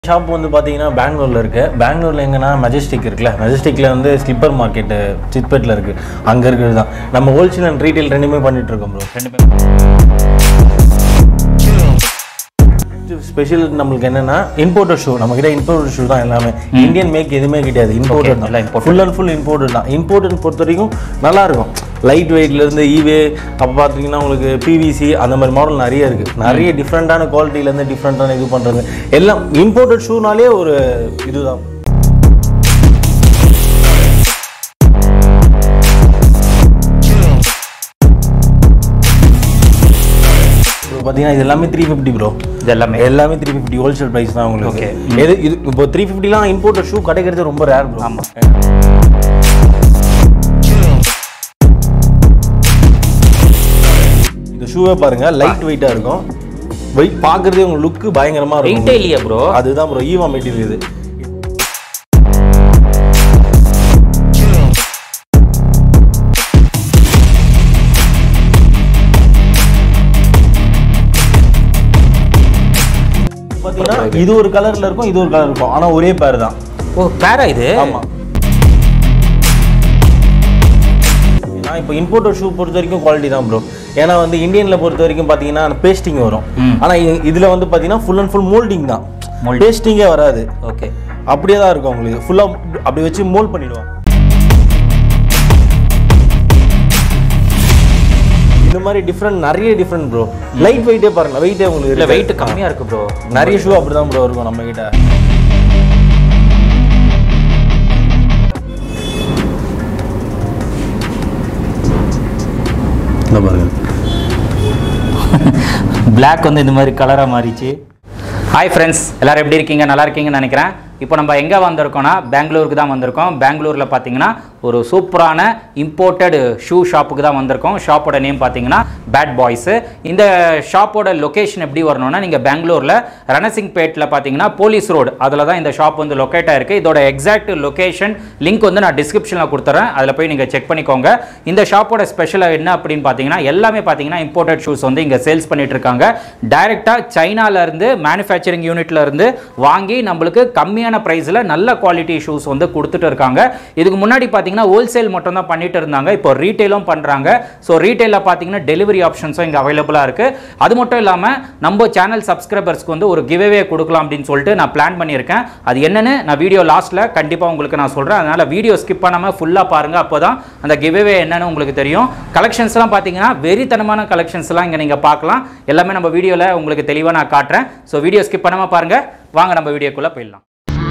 Shop வந்து பார்த்தீங்கன்னா பெங்களூரில் இருக்கு பெங்களூரில் எங்கன்னா மெஜஸ்டிக் இருக்குல்ல மெஜஸ்டிக்கில் வந்து ஸ்லிப்பர் மார்க்கெட்டு சித்பேட்டில் இருக்குது அங்கே இருக்கிறது தான் நம்ம ஹோல்சேல் அண்ட் ரீட்டைல் ரெண்டுமே பண்ணிட்டு இருக்கோம் ப்ரோ ஸ்பெஷல் நம்மளுக்கு என்னன்னா இம்போர்ட்டட் ஷூ நம்ம கிட்ட இம்போர்ட்டட் ஷூ தான் எல்லாமே இந்தியன் மேக் எதுவுமே கிடையாது இம்போர்ட்டட் நல்லா தான் imported. Full and full imported தான் இம்போர்ட்டட் பொறுத்த வரைக்கும் நல்லா இருக்கும் லைட் வெயிட்லேருந்து ஈவே அப்போ பார்த்தீங்கன்னா உங்களுக்கு பிவிசி அந்த மாதிரி மாடல் நிறைய இருக்குது நிறைய டிஃப்ரெண்ட்டான குவாலிட்டிலேருந்து டிஃப்ரெண்ட்டான இது பண்ணுறது எல்லாம் இம்போர்ட்டட் ஷூனாலே ஒரு இதுதான் ப்ரோ பார்த்தீங்கன்னா இது எல்லாமே த்ரீ ஃபிஃப்டி ப்ரோ இது எல்லாமே எல்லாமே த்ரீ ஃபிஃப்டி ஹோல்சேல் ப்ரைஸ் தான் உங்களுக்கு Okay. எது இது இப்போ த்ரீ ஃபிஃப்டிலாம் இம்போர்ட்டட் ஷூ கிடைக்கிறது ரொம்ப ரேர் ப்ரோ ஆமா. இந்த ஷூவே பாருங்க லைட் வெயிட்டாக இருக்கும் வெயிட் பார்க்குறதே உங்க லுக்கு பயங்கரமா இருக்கும் வெயிட்டே இல்லையா ப்ரோ அதுதான் ப்ரோ ஈவா மெட்டீரியல் இது பார்த்தீங்கன்னா இது ஒரு கலர்ல இருக்கும் இது ஒரு கலர் இருக்கும் ஆனா ஒரே பேர் தான் ஓ பேரா இது ஆமா நான் இப்போ இம்போர்ட்டட் ஷூ பொறுத்த வரைக்கும் குவாலிட்டி தான் ப்ரோ ஏன்னா வந்து இந்தியன்ல பொறுத்த வரைக்கும் பார்த்தீங்கன்னா பேஸ்டிங் வரும் ம். ஆனா இ- இதுல வந்து பார்த்தீங்கன்னா ஃபுல் அண்ட் ஃபுல் மோல்டிங் தான் Molding. பேஸ்டிங்கே வராது ஓகே அப்படியே தான் இருக்கும் உங்களுக்கு ஃபுல்லா அப்படி வச்சு மோல்ட் பண்ணிடுவாங்க இந்த மாதிரி டிஃப்ரெண்ட் நிறைய டிஃப்ரெண்ட் ப்ரோ லைட் வெயிட்டே பாருங்க வெயிட்டே உங்களுக்கு இல்ல இருக்கு. வெயிட் கம்மியா இருக்கு ப்ரோ நிறைய ஷூ அப்படிதான் ப்ரோ இருக்கும் நம்ம கிட்ட இந்த பாருங்க Black வந்து இந்த மாதிரி கலரா மாறிச்சு ஹாய் ஃப்ரெண்ட்ஸ் எல்லாரும் எப்படி இருக்கீங்க நல்லா இருக்கீங்கன்னு நினைக்கிறேன் இப்போ நம்ம எங்கே வந்திருக்கோம்னா பெங்களூருக்கு தான் வந்திருக்கோம் பெங்களூரில் பார்த்தீங்கன்னா ஒரு சூப்பரான இம்போர்ட்டட் ஷூ ஷாப்புக்கு தான் வந்திருக்கோம் ஷாப்போட நேம் பார்த்தீங்கன்னா பேட் பாய்ஸு இந்த ஷாப்போட லொகேஷன் எப்படி வரணும்னா நீங்கள் பெங்களூரில் ரணசிங்பேட்டில் பார்த்தீங்கன்னா போலீஸ் ரோடு அதில் தான் இந்த ஷாப் வந்து லொக்கேட் ஆயிருக்கு இதோட எக்ஸாக்ட் லொகேஷன் லிங்க் வந்து நான் டிஸ்கிரிப்ஷனில் கொடுத்துறேன் அதில் போய் நீங்கள் செக் பண்ணிக்கோங்க இந்த ஷாப்போட ஸ்பெஷலாக என்ன அப்படின்னு பார்த்தீங்கன்னா எல்லாமே பார்த்தீங்கன்னா இம்போர்ட்டட் ஷூஸ் வந்து இங்கே சேல்ஸ் பண்ணிட்டு இருக்காங்க டைரெக்டாக சைனாலேருந்து மேனுஃபேக்சரிங் யூனிட்ல இருந்து வாங்கி நம்மளுக்கு கம்மியான ப்ரைஸில் நல்ல குவாலிட்டி ஷூஸ் வந்து கொடுத்துட்டு இருக்காங்க இதுக்கு முன்னாடி பார்த்தீங்கன்னா ஹோல்சேல் மட்டும் தான் பண்ணிட்டு இருந்தாங்க இப்போ ரீட்டைலும் பண்ணுறாங்க ஸோ ரீட்டைலில் பார்த்தீங்கன்னா டெலிவரி ஆப்ஷன்ஸும் இங்கே அவைலபிளாக இருக்குது அது மட்டும் இல்லாமல் நம்ம சேனல் சப்ஸ்கிரைபர்ஸ்க்கு வந்து ஒரு கிவ்அவே கொடுக்கலாம் அப்படின்னு சொல்லிட்டு நான் பிளான் பண்ணியிருக்கேன் அது என்னன்னு நான் வீடியோ லாஸ்ட்டில் கண்டிப்பாக உங்களுக்கு நான் சொல்கிறேன் அதனால் வீடியோ ஸ்கிப் பண்ணாமல் ஃபுல்லாக பாருங்கள் அப்போ தான் அந்த கிவ்அவே என்னன்னு உங்களுக்கு தெரியும் கலெக்ஷன்ஸ்லாம் பார்த்தீங்கன்னா வெறித்தனமான கலெக்ஷன்ஸ்லாம் இங்கே நீங்கள் பார்க்கலாம் எல்லாமே நம்ம வீடியோவில் உங்களுக்கு தெளிவாக நான் காட்டுறேன் ஸோ வீடியோ ஸ்கிப் பண்ணாமல் பாருங்கள் வாங்க நம்ம வீடியோக்குள்ளே போயிடலாம்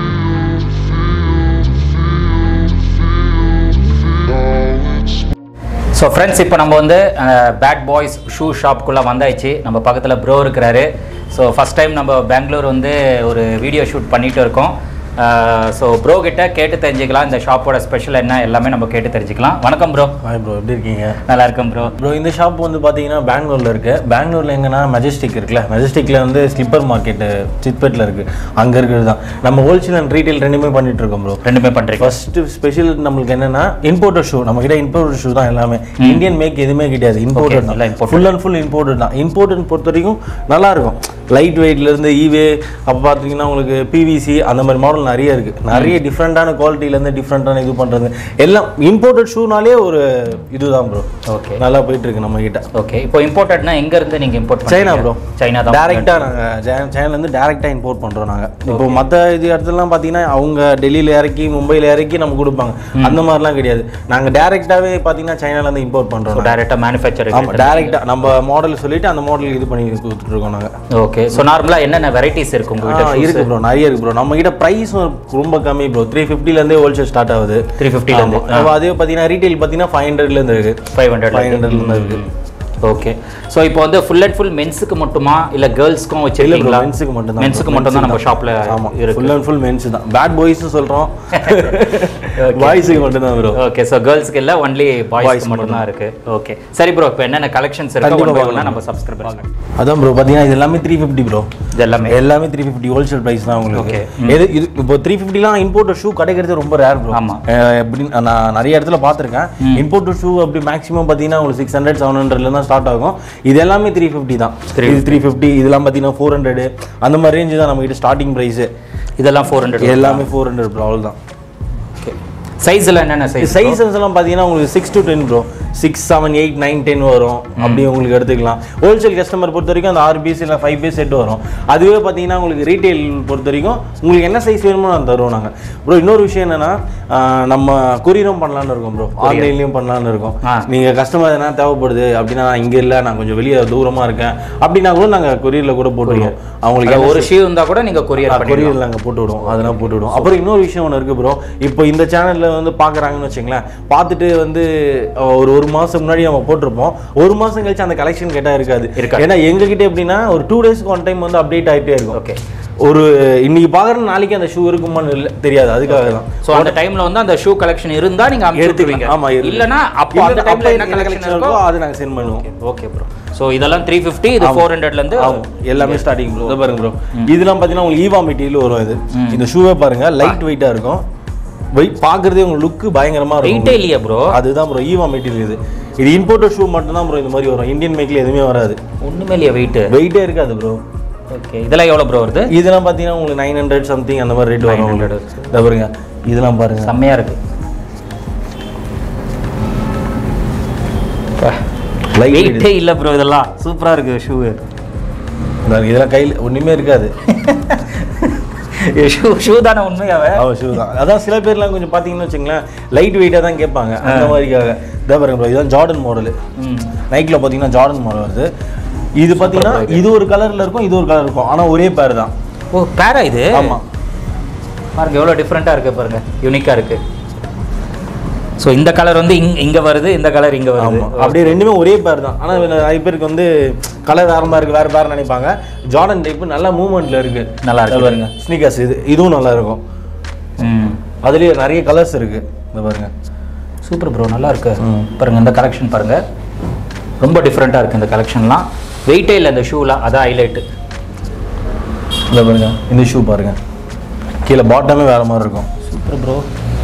ஸோ ஃப்ரெண்ட்ஸ் இப்போ நம்ம வந்து பேட் பாய்ஸ் ஷூ ஷாப்புக்குள்ளே வந்தாச்சு நம்ம பக்கத்தில் ப்ரோ இருக்கிறாரு ஸோ ஃபஸ்ட் டைம் நம்ம பெங்களூர் வந்து ஒரு வீடியோ ஷூட் பண்ணிட்டு இருக்கோம் ஸோ ப்ரோ கிட்ட கேட்டு தெரிஞ்சுக்கலாம் இந்த ஷாப்போட ஸ்பெஷல் என்ன எல்லாமே நம்ம கேட்டு தெரிஞ்சுக்கலாம் வணக்கம் ப்ரோ ஹாய் ப்ரோ எப்படி இருக்கீங்க நல்லா இருக்கேன் ப்ரோ ப்ரோ இந்த ஷாப் வந்து பார்த்தீங்கன்னா பெங்களூர்ல இருக்கு பெங்களூர்ல எங்கன்னா மெஜஸ்டிக் இருக்குல்ல மெஜஸ்டிக்ல வந்து ஸ்லிப்பர் மார்க்கெட்டு சித்பேட்டில் இருக்கு அங்க இருக்கிறது தான் நம்ம ஹோல்சேல் அண்ட் ரீட்டைல் ரெண்டுமே பண்ணிட்டு இருக்கோம் ப்ரோ ரெண்டுமே பண்ணுறீங்க ஃபர்ஸ்ட் ஸ்பெஷல் நம்மளுக்கு என்னன்னா இம்போர்ட்டட் ஷூ நம்ம கிட்ட இம்போர்ட்டட் ஷூ தான் எல்லாமே இந்தியன் மேக் எதுவுமே கிடையாது இம்போர்ட்டட் நல்லா தான் imported. Full and full imported தான் இம்போர்ட்டட் பொறுத்த வரைக்கும் நல்லா இருக்கும் லைட் வெயிட்ல இருந்து ஈவே அப்போ பார்த்தீங்கன்னா உங்களுக்கு பிவிசி அந்த மாதிரி மாடல் நிறைய இருக்கு நிறைய டிஃப்ரெண்டான குவாலிட்டில இருந்து டிஃப்ரெண்டான இது பண்றது எல்லாம் இம்போர்ட்டட் ஷூனாலே ஒரு இதுதான் ப்ரோ ஓகே நல்லா போயிட்டு இருக்கு நம்ம கிட்ட ஓகே இப்போ இம்போர்ட்டட்னா எங்க இருந்து நீங்க இம்போர்ட் சைனா ப்ரோ சைனா தான் டேரெக்டாக நாங்கள் சைனாலேருந்து டேரெக்டாக இம்போர்ட் பண்ணுறோம் நாங்கள் இப்போ மற்ற இது இடத்துலலாம் பார்த்தீங்கன்னா அவங்க டெல்லியில் இறக்கி மும்பையில் இறக்கி நம்ம கொடுப்பாங்க அந்த மாதிரிலாம் கிடையாது நாங்கள் டேரெக்டாகவே பார்த்தீங்கன்னா சைனாலேருந்து இம்போர்ட் பண்ணுறோம் டைரக்டா மேனுஃபேக்சரிங் ஆமாம் டேரெக்டாக நம்ம மாடல் சொல்லிட்டு அந்த மாடல் இது பண்ணி கொடுத்துட்ருக்கோம் நாங்கள் ஓகே ஸோ நார்மலா என்னென்ன வெரைட்டிஸ் இருக்கு உங்ககிட்ட இருக்கு ப்ரோ நிறைய இருக்கு ப்ரோ நம்ம கிட்ட ப்ரைஸும் ரொம்ப கம்மி ப்ரோ த்ரீ ஃபிஃப்டிலேருந்தே ஹோல்சேல் ஸ்டார்ட் ஆகுது த்ரீ ஃபிஃப்டில இருந்து ஆமா. அதே பார்த்தீங்கன்னா ரீட்டைல் பார்த்தீங்கன்னா ஃபைவ் ஹண்ட்ரட்லேருந்து இருக்கு ஃபைவ் ஹண்ட்ரட் ஃபைவ் ஹண்ட்ரட்லேருந்து இருக்கு ஓகே ஸோ இப்போ வந்து ஃபுல் அண்ட் ஃபுல் மென்ஸுக்கு மட்டுமா இல்ல கேர்ள்ஸ்க்கும் வச்சிருக்கீங்களா மென்ஸுக்கு மட்டும் தான் மென்ஸுக்கு மட்டும் தான் நம்ம ஷாப்ல ஆமாம் இருக்கு ஃபுல் அண்ட் ஃபுல் மென்ஸ் தான் பேட் பாய்ஸ் சொல்கிறோம் பாய்ஸுக்கு மட்டும் தான் ப்ரோ ஓகே ஸோ கேர்ள்ஸ்க்கு இல்ல ஒன்லி Boys பாய்ஸ் மட்டும் தான் இருக்கு ஓகே சரி ப்ரோ இப்போ என்னென்ன கலெக்ஷன்ஸ் இருக்கு கண்டிப்பா ஒன் பை பார்க்கலாம். நம்ம சப்ஸ்கிரைபர் அதான் ப்ரோ பார்த்தீங்கன்னா இது எல்லாமே த்ரீ ஃபிஃப்டி ப்ரோ இது எல்லாமே எல்லாமே த்ரீ ஃபிஃப்டி ஹோல்சேல் ப்ரைஸ் தான் உங்களுக்கு Okay. எது இது இப்போ த்ரீ ஃபிஃப்டிலாம் இம்போர்ட் ஷூ கிடைக்கிறது ரொம்ப ரேர் ப்ரோ ஆமா. எப்படி நான் நிறைய இடத்துல பார்த்துருக்கேன் இம்போர்ட் ஷூ அப்படி மேக்ஸிமம் பார்த்தீங்கன்னா உங்களுக்கு சிக்ஸ் ஹண்ட்ரட் செவன் ஹண்ட்ரட்ல தான் ஸ்டார்ட் ஆகும் இது எல்லாமே த்ரீ ஃபிஃப்டி தான் இது த்ரீ ஃபிஃப்டி இதெல்லாம் பார்த்தீங்கன்னா ஃபோர் ஹண்ட்ரட் அந்த மாதிரி ரேஞ்சு தான் நம்ம கிட்ட ஸ்டார்டிங் ப்ரைஸு இதெல்லாம் ஃபோர் ஹண்ட்ரட் எல்லாமே ஃபோர் ஹண்ட்ரட் ப்ரோ அவ்வளோதான் ஓகே சைஸில் என்னென்ன சைஸ் சைஸஸ் எல்லாம் பார்த்தீங்கன்னா உங்களுக்கு six to ten bro six seven eight nine ten வரும் அப்படி உங்களுக்கு எடுத்துக்கலாம் ஹோல்சேல் கஸ்டமர் பொறுத்த வரைக்கும் அந்த ஆறு பீஸ் இல்லை ஃபைவ் பீஸ் செட் வரும் அதுவே பார்த்தீங்கன்னா உங்களுக்கு ரீட்டைல் பொறுத்த வரைக்கும் உங்களுக்கு என்ன சைஸ் வேணுமோ நான் தருவோம் நாங்கள் ப்ரோ இன்னொரு விஷயம் என்னன்னா ஆஹ் நம்ம கொரியரும் பண்ணலான்னு இருக்கோம் ப்ரோ ஆன்லைன்லேயும் பண்ணலான்னு இருக்கோம் ஆ. நீங்கள் கஸ்டமர் எதனா தேவைப்படுது அப்படின்னா நான் இங்கே இல்லை நான் கொஞ்சம் வெளியே தூரமாக இருக்கேன் அப்படின்னா கூட நாங்கள் கொரியரில் கூட போட்டுருவோம் அவங்களுக்கு என்ன ஒரு ஷூ இருந்தால் கூட நீங்கள் கொரியர் பண்ணி கொரியர் நாங்கள் போட்டு விடுவோம் அதெல்லாம் போட்டு விடுவோம் அப்புறம் இன்னொரு விஷயம் ஒன்று இருக்கு ப்ரோ இப்போ இந்த சேனல்ல வந்து பார்க்குறாங்கன்னு வச்சுங்களேன் பார்த்துட்டு வந்து அஹ், ஒரு ஒரு மாதம் முன்னாடி நம்ம போட்டிருப்போம் ஒரு மாதம் கழிச்சு அந்த கலெக்ஷன் கேட்டால் இருக்காது இருக்காது. ஏன்னா எங்ககிட்ட எப்படின்னா ஒரு டூ டேஸ்க்கு ஒன் டைம் வந்து அப்டேட் ஆகிட்டே இருக்கும் ஓகே ஒரு இன்னைக்கு பார்க்குற நாளைக்கு அந்த ஷூ இருக்குமான்னு இல்லை தெரியாது அதுக்காக தான் ஸோ அந்த டைம்ல வந்து அந்த ஷூ கலெக்ஷன் இருந்தா நீங்க அமுச்சு விட்டுருவீங்க ஆமா இருக்கு. இல்லனா அப்போ அந்த இல்ல, டைம்ல அப்ப என்ன என்ன கலெக்ஷன் collection இருக்கோ இருக்கோ அதை நாங்கள் சென்ட் பண்ணுவோம் ஓகே ப்ரோ ஸோ இதெல்லாம் த்ரீ ஃபிஃப்டி இது ஃபோர் ஹண்ட்ரட்ல இருந்து ஆமாம் எல்லாமே ஸ்டார்டிங் ப்ரோ இதை பாருங்க ப்ரோ இதெல்லாம் பார்த்தீங்கன்னா உங்களுக்கு ஈவா மெட்டீரியல் வரும் இது இந்த ஷூவே பாருங்க லைட் வெயிட்டாக இருக்கும் வெயிட் பார்க்குறதே உங்களுக்கு லுக்கு பயங்கரமாக இருக்கும் வெயிட்டே இல்லையா ப்ரோ அதுதான் ப்ரோ ஈவா மெட்டீரியல் இது இது இம்போர்ட்டட் ஷூ மட்டும்தான் ப்ரோ இந்த மாதிரி வரும் இந்தியன் மேக்கில் எதுவுமே வராது ஒண்ணுமே இல்லையா வெயிட் வெயிட்டே இருக்காது ப்ரோ ஓகே இதெல்லாம் எவ்வளவு ப்ரோ வருது இதெல்லாம் பார்த்தீங்கன்னா உங்களுக்கு நைன் ஹண்ட்ரட் சம்திங் அந்த மாதிரி ரேட் வரும் உங்களுக்கு இதை பாருங்க இதெல்லாம் பாருங்க செம்மையா இருக்கு லைட் வெயிட்டே இல்ல ப்ரோ இதெல்லாம் சூப்பரா இருக்கு ஷூ இதெல்லாம் கையில் ஒன்றுமே இருக்காது ஷூ ஷூ தானே உண்மையாவே அவன் ஷூ தான் அதான் சில பேர்லாம் கொஞ்சம் பார்த்தீங்கன்னு வச்சுங்களேன் லைட் வெயிட்டாக தான் கேட்பாங்க அந்த மாதிரிக்காக இதை பாருங்க ப்ரோ இதுதான் ஜார்டன் மாடலு ம் நைக்கில் பார்த்தீங்கன்னா ஜார்டன் மாடல் வருது இது பார்த்தீங்கன்னா இது ஒரு கலரில் இருக்கும் இது ஒரு கலர் இருக்கும் ஆனால் ஒரே பேர் தான் ஓ பேரா இது ஆமாம் பாருங்க எவ்வளோ டிஃப்ரெண்ட்டாக இருக்கு பாருங்க யூனிக்காக இருக்கு ஸோ இந்த கலர் வந்து இங் இங்க வருது இந்த கலர் இங்க வருது ஆமாம் அப்படியே ரெண்டுமே ஒரே பேர் தான் ஆனால் நிறைய பேருக்கு வந்து கலர் வேற மாதிரி இருக்கு வேற பேர் நினைப்பாங்க ஜார்டன் டைப் நல்ல மூவ்மெண்ட்ல இருக்கு நல்லா இருக்கு. இதை பாருங்க ஸ்னீக்கர்ஸ் இது இதுவும் நல்லா இருக்கும் ம் அதுலயே நிறைய கலர்ஸ் இருக்கு இந்த பாருங்க சூப்பர் ப்ரோ நல்லா இருக்கு பாருங்க இந்த கலெக்ஷன் பாருங்க ரொம்ப டிஃப்ரெண்ட்டாக இருக்கு இந்த கலெக்ஷன்லாம் வெயிட்டே இல்லை இந்த ஷூலாம் அதான் ஹைலைட்டு இந்த பாருங்க இந்த ஷூ பாருங்க கீழே பாட்டமே வேற மாதிரி இருக்கும் சூப்பர் ப்ரோ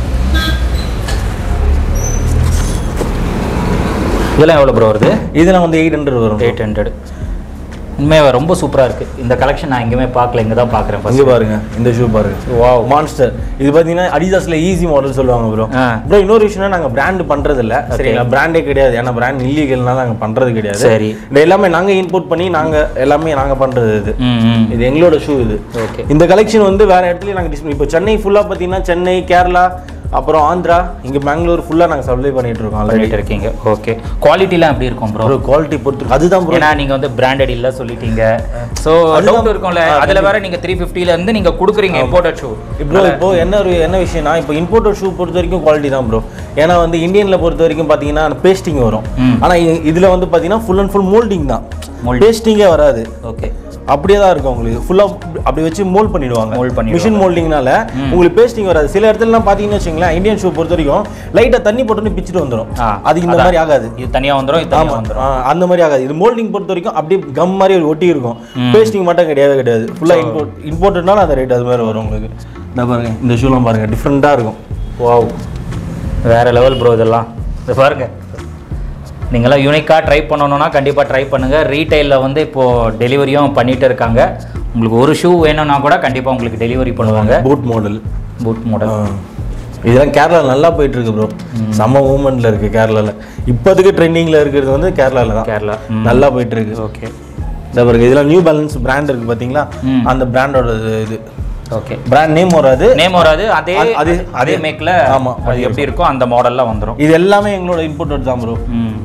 இதெல்லாம் எவ்வளோ ப்ரோ வருது இதெல்லாம் வந்து எயிட் ஹண்ட்ரட் வரும் எயிட் ஹண்ட்ரட் உண்மையாக ரொம்ப சூப்பராக இருக்குது இந்த கலெக்ஷன் நான் எங்கேயுமே பார்க்கல இங்கே தான் பார்க்குறேன் இங்க பாருங்க இந்த ஷூ பாருங்க வாவ் மான்ஸ்டர் இது பார்த்தீங்கன்னா அடிதாஸ்ல ஈஸி மாடல் சொல்லுவாங்க ப்ரோ ஆ. ப்ரோ இன்னொரு விஷயம்னா நாங்கள் பிராண்ட் பண்றது இல்ல சரிங்களா பிராண்டே கிடையாது ஏன்னா பிராண்ட் இல்லீகல்னால நாங்கள் பண்றது கிடையாது சரி இது எல்லாமே நாங்க இம்போர்ட் பண்ணி நாங்க எல்லாமே நாங்க பண்றது இது ம் ம் இது எங்களோட ஷூ இது ஓகே இந்த கலெக்ஷன் வந்து வேற இடத்துலயும் நாங்க டிஸ்பிளே இப்போ சென்னை ஃபுல்லா பார்த்தீங்கன்னா சென்னை கேரளா அப்புறம் ஆந்திரா இங்க பெங்களூர் ஃபுல்லா நாங்க சப்ளை பண்ணிட்டு இருக்கோம் ஆல்ரெடி பண்ணிட்டு இருக்கீங்க ஓகே குவாலிட்டிலாம் எப்படி இருக்கும் ப்ரோ ப்ரோ குவாலிட்டி பொறுத்து அதுதான் ப்ரோ ஏன்னா நீங்க வந்து பிராண்டட் இல்ல சொல்லிட்டீங்க சோ டவுட் இருக்கும்ல அதுல வேற நீங்க த்ரீ ஃபிஃப்டில இருந்து நீங்க கொடுக்குறீங்க இம்போர்ட்டட் ஷூ ப்ரோ இப்போ என்ன ஒரு என்ன விஷயம்னா இப்போ இம்போர்ட்டட் ஷூ பொறுத்த வரைக்கும் குவாலிட்டி தான் ப்ரோ ஏன்னா வந்து இந்தியன்ல பொறுத்த வரைக்கும் பார்த்தீங்கன்னா பேஸ்டிங் வரும் ம். ஆனா இ- இதுல வந்து பார்த்தீங்கன்னா ஃபுல் அண்ட் ஃபுல் மோல்டிங் தான் Mold. பேஸ்டிங்கே வராது ஓகே அப்படியே தான் இருக்கும் உங்களுக்கு ஃபுல்லா அப்படி வச்சு மோல்ட் பண்ணிடுவாங்க Mold பண்ணிடுவாங்க. மிஷின் மோல்டிங்னால உங்களுக்கு பேஸ்டிங் வராது சில இடத்துலலாம் பார்த்தீங்கன்னு வச்சுங்களேன் இந்தியன் ஷூ பொறுத்த வரைக்கும் லைட்டா தண்ணி போட்டுன்னு பிச்சுட்டு வந்துடும் ஆ, அது இந்த மாதிரி ஆகாது இது தனியா வந்துரும் இது தனியா வந்துரும் ஆ, அந்த மாதிரி ஆகாது இது மோல்டிங் பொறுத்த வரைக்கும் அப்படியே கம் மாதிரி ஒரு ஒட்டி இருக்கும் பேஸ்டிங் மட்டும் கிடையவே கிடையாது ஃபுல்லா இம்போர்ட் இம்போர்ட்னால அந்த ரேட் அது மாதிரி வரும் உங்களுக்கு இந்த பாருங்க இந்த ஷூலாம் பாருங்க டிஃப்ரெண்டா இருக்கும் வாவ் வேற லெவல் ப்ரோ இதெல்லாம் இது பாருங்க நீங்களாம் யூனிக்காக ட்ரை பண்ணணும்னா கண்டிப்பாக ட்ரை பண்ணுங்கள் ரீட்டைலில் வந்து இப்போது டெலிவரியும் பண்ணிட்டு இருக்காங்க உங்களுக்கு ஒரு ஷூ வேணும்னா கூட கண்டிப்பாக உங்களுக்கு டெலிவரி பண்ணுவாங்க பூட் மாடல் பூட் மாடல் இதெல்லாம் கேரளா நல்லா போயிட்டு இருக்கு ப்ரோ செம்ம மூமெண்ட்ல இருக்கு கேரளால இப்போதைக்கு ட்ரெண்டிங்ல இருக்கிறது வந்து கேரளால தான் கேரளா நல்லா போயிட்டு இருக்கு ஓகே இந்த பாருங்க இதெல்லாம் நியூ பேலன்ஸ் பிராண்ட் இருக்கு பாத்தீங்களா அந்த பிராண்டோட இது ஓகே பிராண்ட் நேம் வராது நேம் வராது அதே அது- அது- அதே மேக்கில் ஆமா, அது எப்படி இருக்கோ அந்த மாடலில் வந்துடும் இது எல்லாமே எங்களோட இம்போர்ட்டட் தான் ப்ரோ ம்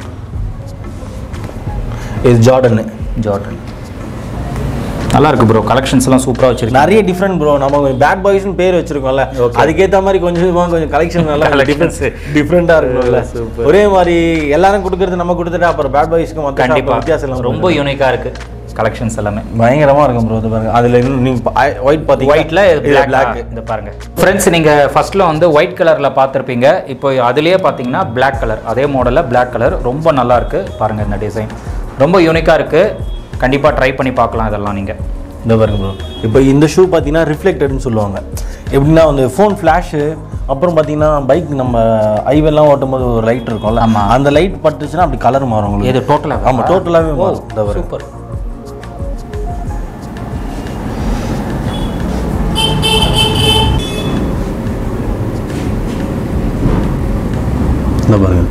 இது ஜார்டன் ஜார்டன் நல்லா இருக்கு ப்ரோ கலெக்ஷன்ஸ் எல்லாம் சூப்பராக வச்சிருக்கீங்க நிறைய டிஃப்ரெண்ட் ப்ரோ நம்ம பேட் பாய்ஸ்னு பேர் வச்சிருக்கோம்ல அதுக்கேத்த மாதிரி கொஞ்சமா கொஞ்சம் கலெக்ஷன் நல்லா Collections. டிஃப்ரெண்டா இருக்கும்ல ஒரே மாதிரி எல்லாரும் கொடுக்கறது நம்ம கொடுத்துட்டு அப்புறம் பேட் பாய்ஸ்க்கு மொத்தம் கண்டிப்பா வித்தியாசம் இல்லாம ரொம்ப யூனிக்காக இருக்கு கலெக்ஷன்ஸ் எல்லாமே பயங்கரமா இருக்கும் ப்ரோ இது பாருங்க அதுல இன்னும் நீங்க ஒயிட் பாத்தீங்க ஒயிட்ல பிளாக் பிளாக் இந்த பாருங்க ஃப்ரெண்ட்ஸ் நீங்க ஃபர்ஸ்ட்ல வந்து ஒயிட் கலர்ல பார்த்துருப்பீங்க இப்போ அதுலயே பார்த்தீங்கன்னா Black கலர் அதே மாடல்ல Black கலர் ரொம்ப நல்லா இருக்கு பாருங்க இந்த டிசைன் ரொம்ப யூனிக்கா இருக்கு கண்டிப்பா ட்ரை பண்ணி பார்க்கலாம் இதெல்லாம் நீங்க இந்த பாருங்க ப்ரோ இப்போ இந்த ஷூ பார்த்தீங்கன்னா ரிஃப்ளெக்டட்னு சொல்லுவாங்க எப்படின்னா வந்து ஃபோன் ஃப்ளாஷு அப்புறம் பார்த்தீங்கன்னா பைக் நம்ம ஐவெல்லாம் ஓட்டும் போது ஒரு லைட் இருக்கும்ல ஆமா. அந்த லைட் பட்டுச்சுன்னா அப்படி கலர் மாறும் உங்களுக்கு இது டோட்டலாக ஆமா டோட்டலாகவே மாறும் இந்த பாருங்க சூப்பர் இந்த பாருங்க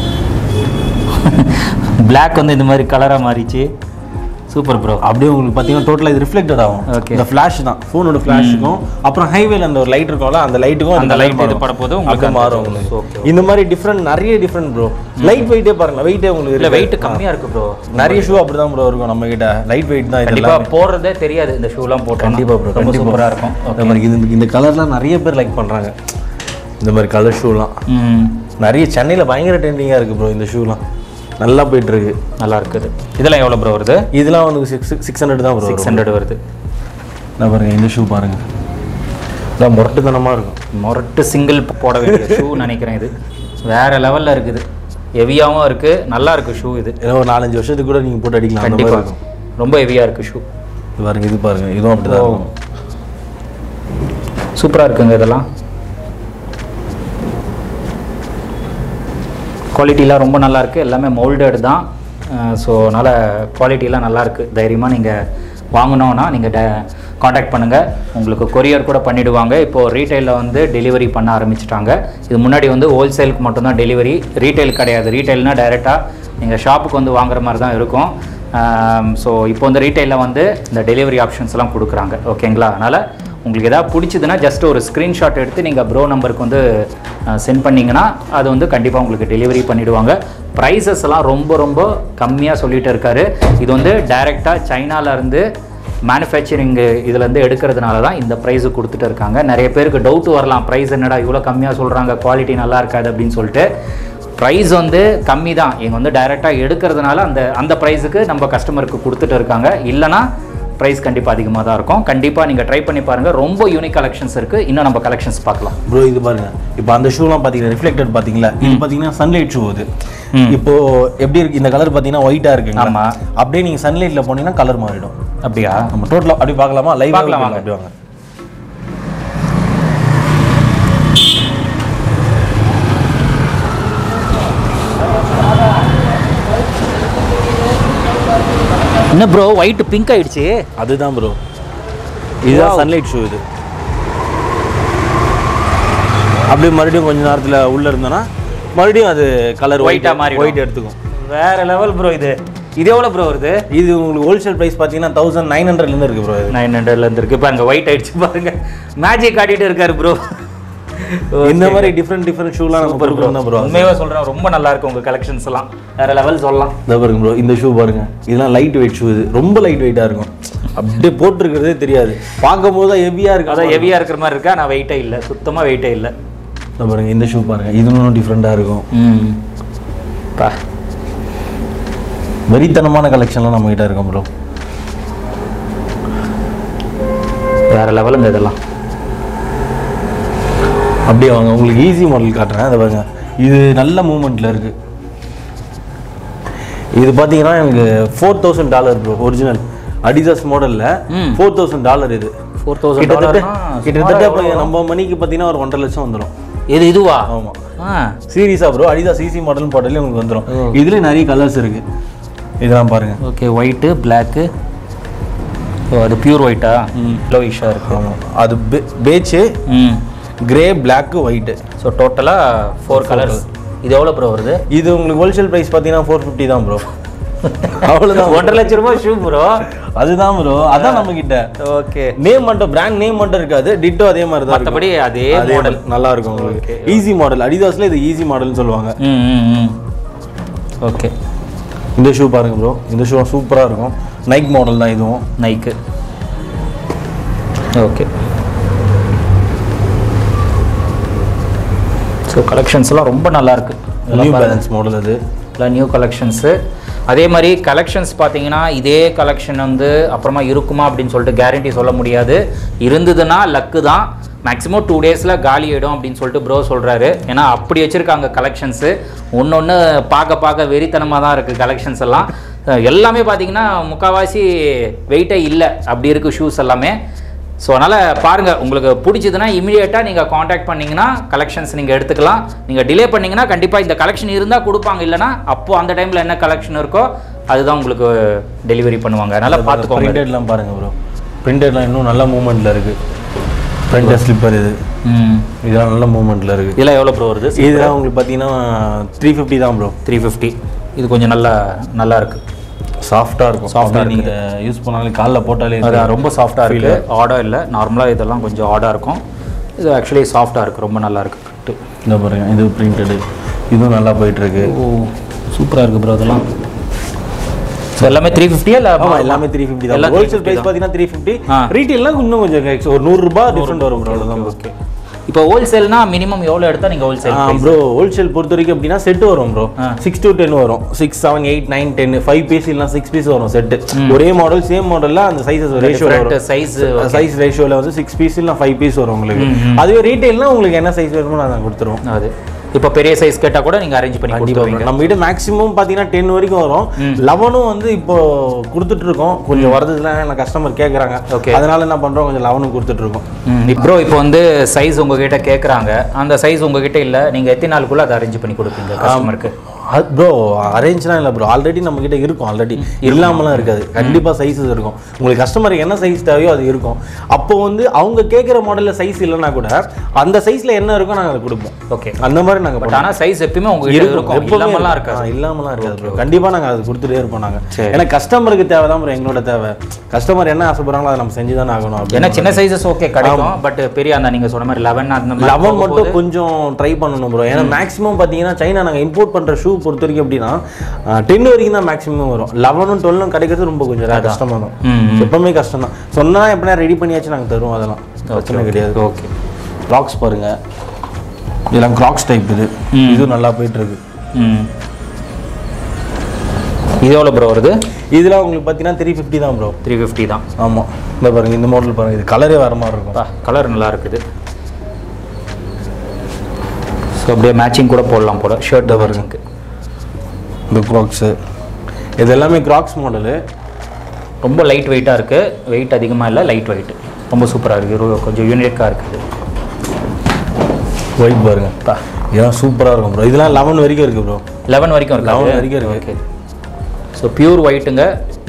பிளாக் வந்து இந்த மாதிரி கலராக மாறிச்சு சூப்பர் ப்ரோ அப்படியே உங்களுக்கு பார்த்தீங்கன்னா டோட்டலாக இது ரிஃப்ளெக்டட் ஆகும் Okay. இந்த ஃப்ளாஷ் தான் ஃபோனோட ஃப்ளாஷுக்கும் அப்புறம் ஹைவேல அந்த ஒரு லைட் இருக்கும்ல அந்த லைட்டுக்கும் அந்த light இது படப்போது உங்களுக்கு அந்த- மாறும் உங்களுக்கு Okay. இந்த மாதிரி டிஃப்ரெண்ட் நிறைய டிஃப்ரெண்ட் ப்ரோ லைட் வெயிட்டே பாருங்க வெயிட்டே உங்களுக்கு இல்லை இருக்கு. வெயிட் கம்மியாக இருக்குது ப்ரோ நிறைய ஷூ அப்படிதான் ப்ரோ இருக்கும் நம்ம கிட்ட லைட் வெயிட் தான் கண்டிப்பாக இதெல்லாம் போடுறதே தெரியாது இந்த ஷூலாம் போட்டு கண்டிப்பா ப்ரோ ரொம்ப சூப்பராக இருக்கும் இந்த மாதிரி இது இந்த கலர்லாம் நிறைய பேர் லைக் பண்றாங்க இந்த மாதிரி கலர் ஷூலாம் ம் நிறைய சென்னையில் பயங்கர ட்ரெண்டிங்காக இருக்குது ப்ரோ இந்த ஷூலாம் நல்லா போயிட்டு இருக்கு நல்லா இருக்குது இதெல்லாம் எவ்வளோ ப்ரோ வருது இதெல்லாம் வந்து சிக்ஸ் சிக்ஸ் ஹண்ட்ரட் தான் ப்ரோ சிக்ஸ் ஹண்ட்ரட் வருது நான் பாருங்க இந்த ஷூ பாருங்க இதான் முரட்டுத்தனமாக இருக்கும் மொரட்டு சிங்கிள் போட வேண்டிய ஷூ நினைக்கிறேன் இது வேற லெவலில் இருக்குது ஹெவியாகவும் இருக்குது நல்லா இருக்கு ஷூ இது ஏன்னா ஒரு நாலஞ்சு வருஷத்துக்கு கூட நீங்கள் போட்டு அடிக்கலாம் அந்த மாதிரி கண்டிப்பாக இருக்கும் ரொம்ப ஹெவியாக இருக்குது ஷூ இது பாருங்க இது பாருங்க இதுவும் அப்படி தான் இருக்கும் சூப்பராக இருக்குங்க இதெல்லாம் குவாலிட்டிலாம் ரொம்ப நல்லா இருக்கு எல்லாமே மோல்டட் தான் ஸோ அதனால் குவாலிட்டிலாம் நல்லா இருக்கு தைரியமாக நீங்கள் வாங்கணுன்னா நீங்கள் ட காண்டாக்ட் பண்ணுங்கள் உங்களுக்கு கொரியர் கூட பண்ணிடுவாங்க இப்போது ரீட்டைலில் வந்து டெலிவரி பண்ண ஆரம்பிச்சிட்டாங்க இது முன்னாடி வந்து ஹோல்சேலுக்கு மட்டும்தான் டெலிவரி ரீட்டைல் கிடையாது ரீட்டைல்னால் டைரெக்டாக நீங்கள் ஷாப்புக்கு வந்து வாங்குற மாதிரி தான் இருக்கும் ஸோ இப்போ வந்து ரீட்டைலில் வந்து இந்த டெலிவரி ஆப்ஷன்ஸ்லாம் கொடுக்குறாங்க ஓகேங்களா அதனால் உங்களுக்கு எதாவது பிடிச்சதுன்னா ஜஸ்ட் ஒரு ஸ்க்ரீன்ஷாட் எடுத்து நீங்கள் ப்ரோ நம்பருக்கு வந்து சென்ட் பண்ணிங்கன்னா அது வந்து கண்டிப்பாக உங்களுக்கு டெலிவரி பண்ணிடுவாங்க ப்ரைஸஸ் எல்லாம் ரொம்ப ரொம்ப கம்மியாக சொல்லிட்டு இருக்காரு இது வந்து டைரெக்டாக சைனாலேருந்து மேனுஃபேக்சரிங் இதுலேருந்து எடுக்கிறதுனால தான் இந்த ப்ரைஸு கொடுத்துட்டு இருக்காங்க நிறைய பேருக்கு டவுட் வரலாம் ப்ரைஸ் என்னடா இவ்வளோ கம்மியாக சொல்கிறாங்க குவாலிட்டி நல்லா இருக்காது அப்படின்னு சொல்லிட்டு ப்ரைஸ் வந்து கம்மி தான் இவங்க வந்து டைரெக்டாக எடுக்கிறதுனால அந்த அந்த ப்ரைஸுக்கு நம்ம கஸ்டமருக்கு கொடுத்துட்டு இருக்காங்க இல்லைனா ப்ரைஸ் கண்டிப்பாக அதிகமாக தான் இருக்கும் கண்டிப்பாக நீங்கள் ட்ரை பண்ணி பாருங்கள் ரொம்ப யூனிக் கலெக்ஷன்ஸ் இருக்குது இன்னும் நம்ம கலெக்ஷன்ஸ் பார்க்கலாம் ப்ரோ இது பாருங்க இப்போ அந்த ஷூலாம் பார்த்தீங்கன்னா ரிஃப்ளெக்டட் பார்த்தீங்களா இது பார்த்தீங்கன்னா சன்லைட் ஷூ இது இப்போ எப்படி இருக்கு இந்த கலர் பார்த்தீங்கன்னா ஒயிட்டா இருக்குங்க ஆமா. அப்படியே நீங்கள் சன்லைட்ல போனீங்கன்னா கலர் மாறிடும் அப்படியா நம்ம டோட்டலாக அப்படி பார்க்கலாமா லைவ் பார்க்கலாம் வாங்க. அப்படி வாங்க என்ன ப்ரோ ஒயிட் பிங்க் ஆயிடுச்சு அதுதான் ப்ரோ இதுதான் சன்லைட் ஷூ இது அப்படியே மறுபடியும் கொஞ்ச நேரத்தில் உள்ள இருந்தோன்னா மறுபடியும் அது கலர் White ஆ மாறிடும். ஒயிட் எடுத்துக்கும் வேற லெவல் ப்ரோ இது இது எவ்வளோ ப்ரோ வருது இது உங்களுக்கு ஹோல்சேல் ப்ரைஸ் பார்த்தீங்கன்னா தௌசண்ட் நைன் ஹண்ட்ரட்லேருந்து இருக்கு ப்ரோ இது நைன் ஹண்ட்ரட்லேருந்து இருக்கு இப்போ அங்கே ஒயிட் ஆயிடுச்சு பாருங்க மேஜிக் காட்டிட்டு இருக்காரு ப்ரோ இந்த மாதிரி டிஃப்ரெண்ட் டிஃப்ரெண்ட் ஷூலாம் நம்ம கொடுக்குறோம் தான் ப்ரோ உண்மையாவே சொல்கிறேன் ரொம்ப நல்லா இருக்கு உங்கள் கலெக்ஷன்ஸ் எல்லாம் வேற லெவல் சொல்லலாம் இந்த பாருங்க ப்ரோ இந்த ஷூ பாருங்க இதெல்லாம் லைட் வெயிட் ஷூ இது ரொம்ப லைட் வெயிட்டாக இருக்கும் அப்படியே போட்டிருக்கிறதே தெரியாது பார்க்கும்போது தான் ஹெவியாக இருக்கு அதான் ஹெவியாக இருக்கிற மாதிரி இருக்கா நான் வெயிட்டே இல்லை சுத்தமாக வெயிட்டே இல்லை இந்த பாருங்க இந்த ஷூ பாருங்க இது இன்னும் டிஃப்ரெண்ட்டாக இருக்கும் ம் பா வெறித்தனமான கலெக்ஷன்லாம் நம்ம கிட்ட இருக்கும் ப்ரோ வேற லெவலுங்க இதெல்லாம் அப்படியே வாங்க உங்களுக்கு ஈஸி மாடல் காட்டுறேன் அதை பாருங்க இது நல்ல மூமெண்ட்டில் இருக்கு இது பார்த்தீங்கன்னா எனக்கு four thousand dollar bro original Adidas மாடலில் ம். ஃபோர் தௌசண்ட் டாலர் இது ஃபோர் தௌசண்ட் கிட்டத்தட்ட கிட்டத்தட்ட இப்போ நம்ம மணிக்கு பார்த்தீங்கன்னா ஒரு ஒன்றரை லட்சம் வந்துடும் இது இதுவா ஆமாம் ஆ சீரியஸாக ப்ரோ அடிதாஸ் ஈஸி மாடல் போட்டாலே உங்களுக்கு வந்துடும் இதுல நிறைய கலர்ஸ் இருக்கு இதெல்லாம் பாருங்க ஓகே ஒயிட்டு பிளாக்கு ஓ அது பியூர் ஒயிட்டா லோயிஷாக இருக்கு ஆமாம் அது பேச்சு ம் கிரே பிளாக்கு ஒயிட்டு ஸோ டோட்டலாக ஃபோர் கலர்ஸ் இது எவ்வளோ ப்ரோ வருது இது உங்களுக்கு ஹோல்சேல் ப்ரைஸ் பார்த்தீங்கன்னா ஃபோர் ஃபிஃப்டி தான் ப்ரோ அவ்வளோதான் ஒன்றரை லட்ச ரூபாய் ஷூ ப்ரோ அதுதான் ப்ரோ அதான் நம்ம கிட்ட ஓகே நேம் மட்டும் பிராண்ட் நேம் மட்டும் இருக்காது டிட்டோ அதே மாதிரி தான் இருக்கும். மற்றபடி அதே அதே மாடல் மாதிரி நல்லா இருக்கும் உங்களுக்கு ஈஸி மாடல் அடிதாஸ்ல இது ஈஸி மாடல்னு சொல்லுவாங்க ம் ம் ம் ஓகே இந்த ஷூ பாருங்க ப்ரோ இந்த ஷூ சூப்பராக இருக்கும் நைக் மாடல் தான் இதுவும் நைக்கு ஓகே ஸோ கலெக்ஷன்ஸ்லாம் ரொம்ப நல்லா இருக்கு நியூ பேலன்ஸ் மாடல் அது எல்லாம் நியூ கலெக்ஷன்ஸு அதே மாதிரி கலெக்ஷன்ஸ் பார்த்தீங்கன்னா இதே கலெக்ஷன் வந்து அப்புறமா இருக்குமா அப்படின்னு சொல்லிட்டு கேரண்டி சொல்ல முடியாது இருந்ததுன்னா லக்கு தான் மேக்ஸிமம் டூ டேஸில் காலி ஆயிடும் அப்படின்னு சொல்லிட்டு ப்ரோ சொல்கிறாரு ஏன்னா அப்படி வச்சுருக்காங்க கலெக்ஷன்ஸு ஒன்று ஒன்று பார்க்க பார்க்க வெறித்தனமாக தான் இருக்குது கலெக்ஷன்ஸ் எல்லாம் அஹ் எல்லாமே பார்த்தீங்கன்னா முக்கால்வாசி வெயிட்டே இல்லை அப்படி இருக்குது ஷூஸ் எல்லாமே ஸோ அதனால் பாருங்கள் உங்களுக்கு பிடிச்சதுன்னா இமீடியட்டாக நீங்கள் காண்டாக்ட் பண்ணிங்கன்னா கலெக்ஷன்ஸ் நீங்கள் எடுத்துக்கலாம் நீங்கள் டிலே பண்ணிங்கன்னா கண்டிப்பாக இந்த கலெக்ஷன் இருந்தால் கொடுப்பாங்க இல்லைனா அப்போது அந்த டைமில் என்ன கலெக்ஷன் இருக்கோ அதுதான் உங்களுக்கு டெலிவரி பண்ணுவாங்க அதனால் பார்த்துக்கோங்க பிரிண்டட்லாம் பாருங்க ப்ரோ பிரிண்டட்லாம் இன்னும் நல்ல மூமெண்ட்ல இருக்கு ஃப்ரண்ட் ஸ்லிப்பர் இது ம் இதெல்லாம் நல்ல மூமெண்ட்டில் இருக்குது இதெல்லாம் எவ்வளோ ப்ரோ வருது இதெல்லாம் உங்களுக்கு பார்த்தீங்கன்னா த்ரீ ஃபிஃப்டி தான் ப்ரோ த்ரீ ஃபிஃப்டி இது கொஞ்சம் நல்லா நல்லா இருக்கு சாஃப்டாக இருக்கும் சாஃப்டாக நீங்கள் யூஸ் பண்ணாலே காலில் போட்டாலே அது ரொம்ப சாஃப்டாக இருக்கு ஆடாக இல்லை நார்மலாக இதெல்லாம் கொஞ்சம் ஆடாக இருக்கும் இது ஆக்சுவலி சாஃப்டாக இருக்குது ரொம்ப நல்லா இருக்கு கட்டு இந்த பாருங்க இது பிரிண்டடு இதுவும் நல்லா போயிட்டுருக்கு ஓ சூப்பராக இருக்குது ப்ரோ அதெல்லாம் ஸோ எல்லாமே த்ரீ ஃபிஃப்டியா இல்லை ஆமாம் எல்லாமே த்ரீ ஃபிஃப்டி தான் எல்லாம் ஹோல்சேல் ப்ரைஸ் பார்த்தீங்கன்னா த்ரீ ஃபிஃப்டி ஆ. ரீட்டெயிலாம் இன்னும் கொஞ்சம் extra, ஒரு நூறுரூபா டிஃப்ரெண்ட் வரும் ப்ரோ அவ்வளோதான் ஓகே இப்போ ஹோல்சேல்னா மினிமம் எவ்வளோ எடுத்தால் நீங்கள் ஹோல்சேல் ப்ரோ ஹோல்சேல் பொறுத்த வரைக்கும் எப்படின்னா செட் வரும் ப்ரோ சிக்ஸ் to டென் வரும் six seven eight nine ten five piece இல்லைனா சிக்ஸ் பீஸ் வரும் செட்டு ஒரே மாடல் சேம் மாடலில் அந்த சைஸஸ் ரேஷியோ வரும் சைஸ் சைஸ் ரேஷியோவில் வந்து சிக்ஸ் பீஸ் இல்லை ஃபைவ் பீஸ் வரும் உங்களுக்கு அதுவே ரீட்டெயில்னா உங்களுக்கு என்ன சைஸ் வேணுமோ நான் கொடுத்துருவோம் அது இப்போ பெரிய சைஸ் கேட்டால் கூட நீங்கள் அரேஞ்ச் பண்ணி கொடுத்துருவீங்க நம்ம கிட்ட மேக்ஸிமம் பார்த்தீங்கன்னா டென் வரைக்கும் வரும் லெவனும் வந்து இப்போ கொடுத்துட்டு இருக்கோம் கொஞ்சம் வரதுல என்ன கஸ்டமர் கேட்குறாங்க Okay. அதனால என்ன பண்ணுறோம் கொஞ்சம் லெவனும் கொடுத்துட்டு இருக்கோம் ப்ரோ இப்போ வந்து சைஸ் உங்ககிட்ட கேட்குறாங்க அந்த சைஸ் உங்ககிட்ட இல்லை நீங்கள் எத்தனை நாளுக்குள்ள அதை அரேஞ்ச் பண்ணி கொடுப்பீங்க கஸ்டமருக்கு ப்ரோ அரேஞ்ச்லாம் இல்லை ப்ரோ ஆல்ரெடி நம்ம கிட்ட இருக்கும் ஆல்ரெடி இல்லாமலாம் இருக்காது கண்டிப்பாக சைஸஸ் இருக்கும் உங்களுக்கு கஸ்டமருக்கு என்ன சைஸ் தேவையோ அது இருக்கும் அப்போ வந்து அவங்க கேட்குற மாடலில் சைஸ் இல்லைன்னா கூட அந்த சைஸில் என்ன இருக்கோ நாங்கள் அதை கொடுப்போம் ஓகே அந்த மாதிரி நாங்கள் பட் ஆனால் சைஸ் எப்பயுமே உங்ககிட்ட இருக்கும் இல்லாமலாம் இருக்காது ஆ, இல்லாமலாம் இருக்காது ப்ரோ கண்டிப்பாக நாங்கள் அது கொடுத்துட்டே இருப்போம் நாங்கள் ஏன்னா கஸ்டமருக்கு தேவை தான் ப்ரோ எங்களோட தேவை கஸ்டமர் என்ன ஆசைப்படுறாங்களோ அதை நம்ம செஞ்சு தானே ஆகணும் அப்படி ஏன்னா சின்ன சைஸஸ் ஓகே கிடைக்கும் பட் பெரிய அந்த நீங்கள் சொன்ன மாதிரி லெவன் அந்த மாதிரி லெவன் மட்டும் கொஞ்சம் ட்ரை பண்ணணும் ப்ரோ ஏன்னா மேக்ஸிமம் பார்த்தீங்கன்னா சைனா நாங்கள் இம்போர்ட் பண்ணுற ஷூ பொறுத்த வரைக்கும் எப்படின்னா டென் வரைக்கும் தான் மேக்ஸிமம் வரும் லெவனும் டுவெல்லும் கிடைக்கிறது ரொம்ப கொஞ்சம் rare, கஷ்டமா தான் ம் எப்பவுமே கஷ்டம் தான் சொன்னால் எப்படின்னா ரெடி பண்ணியாச்சு நாங்கள் தருவோம் அதெல்லாம் பிரச்சனை கிடையாது ஓகே கிராக்ஸ் பாருங்க இதெல்லாம் கிராக்ஸ் டைப் இது இதுவும் நல்லா போயிட்டு இருக்கு ம் இது எவ்வளோ ப்ரோ வருது இதெல்லாம் உங்களுக்கு பார்த்தீங்கன்னா த்ரீ ஃபிஃப்டி தான் ப்ரோ த்ரீ ஃபிஃப்டி தான் ஆமாம் இந்த பாருங்க இந்த மாடல் பாருங்க இது கலரே வேற மாதிரி இருக்கும் கலர் நல்லா இருக்குது ஸோ அப்படியே மேட்சிங் கூட போடலாம் போல ஷர்ட் வருங்க இந்த கிராக்ஸு இது எல்லாமே கிராக்ஸ் மாடலு ரொம்ப லைட் வெயிட்டாக இருக்குது வெயிட் அதிகமாக இல்லை லைட் வெயிட் ரொம்ப சூப்பராக இருக்குது கொஞ்சம் யூனிக்காக இருக்குது ஒயிட் பாருங்க இதெல்லாம் சூப்பராக இருக்கும் ப்ரோ இதெல்லாம் லெவன் வரைக்கும் இருக்கு ப்ரோ லெவன் வரைக்கும் இருக்கு லெவன் வரைக்கும் இருக்கு ஓகே ஸோ பியூர் ஒயிட்டுங்க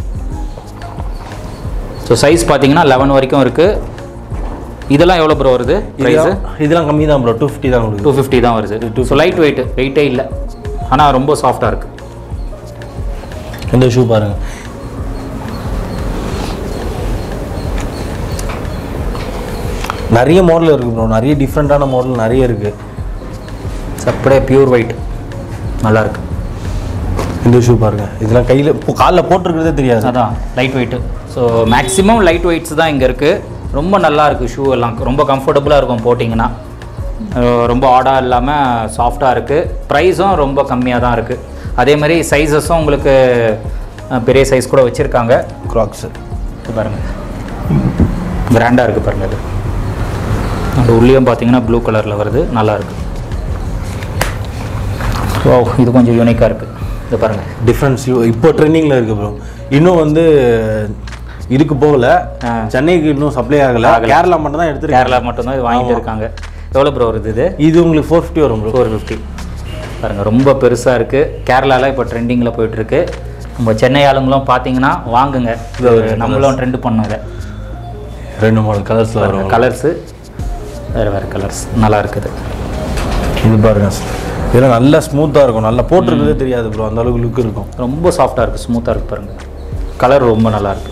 ஸோ சைஸ் பார்த்தீங்கன்னா லெவன் வரைக்கும் இருக்குது இதெல்லாம் எவ்வளோ ப்ரோ வருது ப்ரைஸு இதெல்லாம் இதெல்லாம் கம்மி தான் ப்ரோ டூ ஃபிஃப்டி தான் உங்களுக்கு டூ ஃபிஃப்டி தான் வருது ஸோ லைட் வெயிட் வெயிட்டே இல்லை ஆனால் ரொம்ப சாஃப்டாக இருக்குது இந்த ஷூ பாருங்க நிறைய மாடல் இருக்கு ப்ரோ நிறைய டிஃப்ரெண்ட்டான மாடல் நிறைய இருக்கு அப்படியே பியூர் ஒயிட் நல்லா இருக்கு இந்த ஷூ பாருங்க இதெல்லாம் கையில் இப்போ காலில் போட்டிருக்கிறதே தெரியாது அதான் light weight so maximum light weights தான் இங்கே இருக்குது ரொம்ப நல்லா இருக்குது ஷூ எல்லாம் ரொம்ப கம்ஃபர்டபுளாக இருக்கும் போட்டிங்கன்னா அஹ் ரொம்ப ஆடாக இல்லாமல் சாஃப்டாக இருக்குது ப்ரைஸும் ரொம்ப கம்மியாக தான் இருக்குது அதே மாதிரி சைஸஸும் உங்களுக்கு அஹ், பெரிய சைஸ் கூட வச்சுருக்காங்க கிராக்ஸு பாருங்கள் கிராண்டாக இருக்குது பாருங்கள் இது அந்த உள்ளியும் பார்த்தீங்கன்னா ப்ளூ கலரில் வருது நல்லா இருக்கு ஓ இது கொஞ்சம் யூனிக்காக இருக்குது இது பாருங்கள் டிஃப்ரென்ஸ் இப்போ ட்ரெண்டிங்கில் இருக்கு ப்ரோ இன்னும் வந்து இதுக்கு போகல ஆ. சென்னைக்கு இன்னும் சப்ளை ஆகல கேரளா மட்டும் தான் எடுத்துருக்காங்க கேரளா மட்டும்தான் இது வாங்கிட்டு இருக்காங்க எவ்வளோ ப்ரோ வருது இது இது உங்களுக்கு ஃபோர் ஃபிஃப்டி வரும் ப்ரோ ஃபோர் ஃபிஃப்டி பாருங்கள் ரொம்ப பெருசாக இருக்குது கேரளாவில் இப்போ ட்ரெண்டிங்கில் போயிட்டுருக்கு நம்ம சென்னை ஆளுங்களும் பார்த்தீங்கன்னா வாங்குங்க இது நம்மளும் ட்ரெண்ட் பண்ணோம் இதை ரெண்டு மாடல் கலர்ஸில் வரும் கலர்ஸு வேறு வேறு கலர்ஸ் நல்லா இருக்குது இது பாருங்க இதெல்லாம் நல்லா ஸ்மூத்தாக இருக்கும் நல்லா போட்டிருக்கிறதே தெரியாது ப்ரோ அந்த அளவுக்கு லுக் இருக்கும் ரொம்ப சாஃப்டாக இருக்குது ஸ்மூத்தாக இருக்குது பாருங்கள் கலர் ரொம்ப நல்லா இருக்கு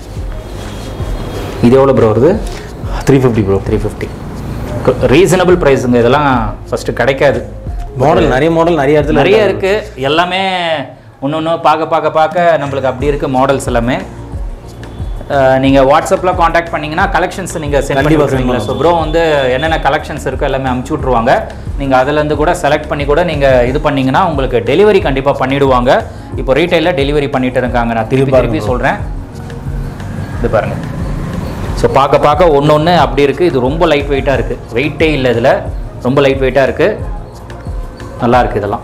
இது எவ்வளோ ப்ரோ வருது three fifty bro three fifty reasonable ப்ரைஸுங்க இதெல்லாம் ஃபஸ்ட்டு கிடைக்காது மாடல் நிறைய மாடல் நிறைய இடத்துல நிறைய இருக்குது எல்லாமே ஒன்று ஒன்று பார்க்க பார்க்க பார்க்க நம்மளுக்கு அப்படி இருக்குது மாடல்ஸ் எல்லாமே நீங்கள் வாட்ஸ்அப்பில் காண்டாக்ட் பண்ணிங்கன்னா கலெக்ஷன்ஸ் நீங்கள் சென்ட் பண்ணி கண்டிப்பா send விட்ருவீங்களா ஸோ ப்ரோ வந்து என்னென்ன கலெக்ஷன்ஸ் இருக்கோ எல்லாமே அமுச்சு விட்ருவாங்க நீங்கள் அதுலேருந்து கூட செலக்ட் பண்ணி கூட நீங்கள் இது பண்ணீங்கன்னா உங்களுக்கு டெலிவரி கண்டிப்பாக பண்ணிடுவாங்க இப்போ ரீட்டைலில் டெலிவரி பண்ணிட்டு இருக்காங்க நான் திருப்பி திருப்பி சொல்கிறேன் இது பாருங்கள் ஸோ பார்க்க பார்க்க ஒன்று ஒன்று அப்படி இருக்குது இது ரொம்ப லைட் வெயிட்டாக இருக்குது வெயிட்டே இல்லை இதில் ரொம்ப லைட் வெயிட்டாக இருக்குது நல்லா இருக்குது இதெல்லாம்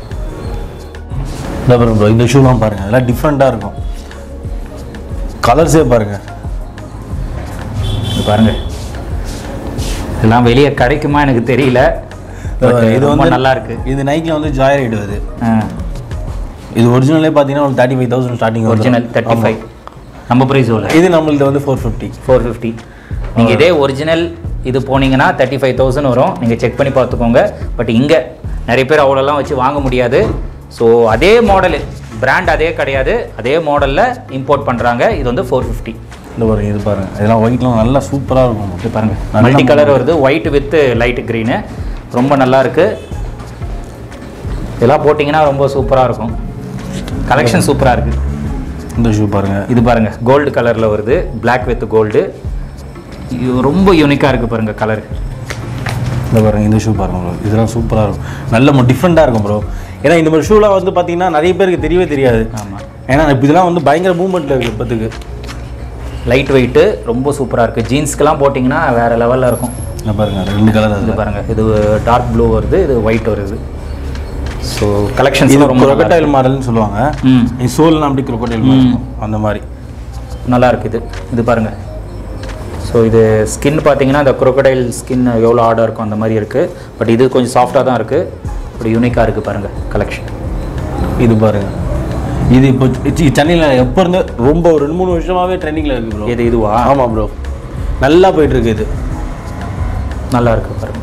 இந்த பாருங்க ப்ரோ இந்த ஷூலாம் பாருங்க அதெல்லாம் டிஃப்ரெண்ட்டாக இருக்கும் கலர்ஸே பாருங்க இது பாருங்க இதெல்லாம் வெளியே கிடைக்குமா எனக்கு தெரியல But இது ரொம்ப வந்து நல்லா இருக்கு இது நைக்கில் வந்து ஜாய் ரைடு அது இது ஒரிஜினலே பார்த்தீங்கன்னா ஒரு thirty five thousand starting original thirty five நம்ம ப்ரைஸ் எவ்வளோ இது நம்மளது வந்து ஃபோர் ஃபிஃப்டி ஃபோர் ஃபிஃப்டி நீங்கள் இதே ஒரிஜினல் இது போனீங்கன்னா தேர்ட்டி ஃபைவ் தௌசண்ட் வரும் நீங்கள் செக் பண்ணி பார்த்துக்கோங்க பட் இங்கே நிறைய பேர் அவ்வளோலாம் வச்சு வாங்க முடியாது ஸோ அதே மாடலு பிராண்ட் அதே கிடையாது அதே மாடலில் இம்போர்ட் பண்ணுறாங்க இது வந்து ஃபோர் ஃபிஃப்டி இந்த பாருங்க இது பாருங்க இதெல்லாம் ஒயிட்லாம் நல்லா சூப்பராக இருக்கும் இது பாருங்கள் மல்டி கலர் வருது ஒயிட் வித் லைட் க்ரீனு ரொம்ப நல்லா இருக்கு இதெல்லாம் போட்டிங்கன்னா ரொம்ப சூப்பராக இருக்கும் கலெக்ஷன் சூப்பராக இருக்குது இந்த ஷூ பாருங்க இது பாருங்க கோல்டு கலரில் வருது Black வித் கோல்டு இது ரொம்ப யூனிக்காக இருக்குது பாருங்க கலர் இந்த பாருங்க இந்த ஷூ பாருங்க ப்ரோ இதெல்லாம் சூப்பராக இருக்கும் நல்ல டிஃப்ரெண்ட்டாக இருக்கும் ப்ரோ ஏன்னா இந்த மாதிரி ஷூலாம் வந்து பார்த்தீங்கன்னா நிறைய பேருக்கு தெரியவே தெரியாது ஆமாம் ஏன்னா இப்போ இதெல்லாம் வந்து பயங்கர மூவ்மெண்ட்டில் இருக்குது இப்போத்துக்கு லைட் வெயிட்டு ரொம்ப சூப்பராக இருக்குது ஜீன்ஸ்க்கெலாம் போட்டிங்கன்னா வேறு லெவலில் இருக்கும் இந்த பாருங்க ரெண்டு கலர் இது பாருங்க இது டார்க் ப்ளூ வருது இது ஒயிட் வருது ஸோ இது கலெக்ஷன்ஸ் ரொம்ப நல்லா இருக்கு. crocodile மாடல்னு சொல்லுவாங்க ம் இது சோல்லாம் அப்படி crocodile மாதிரி இருக்கும் அந்த மாதிரி நல்லா இருக்கு இது இது பாருங்க ஸோ இது ஸ்கின் பார்த்தீங்கன்னா இந்த crocodile ஸ்கின் எவ்வளோ ஆடாக இருக்கும் அந்த மாதிரி இருக்குது பட் இது கொஞ்சம் சாஃப்டாக தான் இருக்குது இப்படி யூனிக்காக இருக்குது பாருங்கள் கலெக்ஷன் இது பாருங்க இது இப்போ சி- சென்னையில் எப்போ இருந்து ரொம்ப ஒரு ரெண்டு மூணு வருஷமாவே ட்ரெண்டிங்கில் இருக்கு ப்ரோ இது இதுவா ஆமாம் ப்ரோ நல்லா போயிட்டு இருக்கு இது நல்லா இருக்கு பாருங்க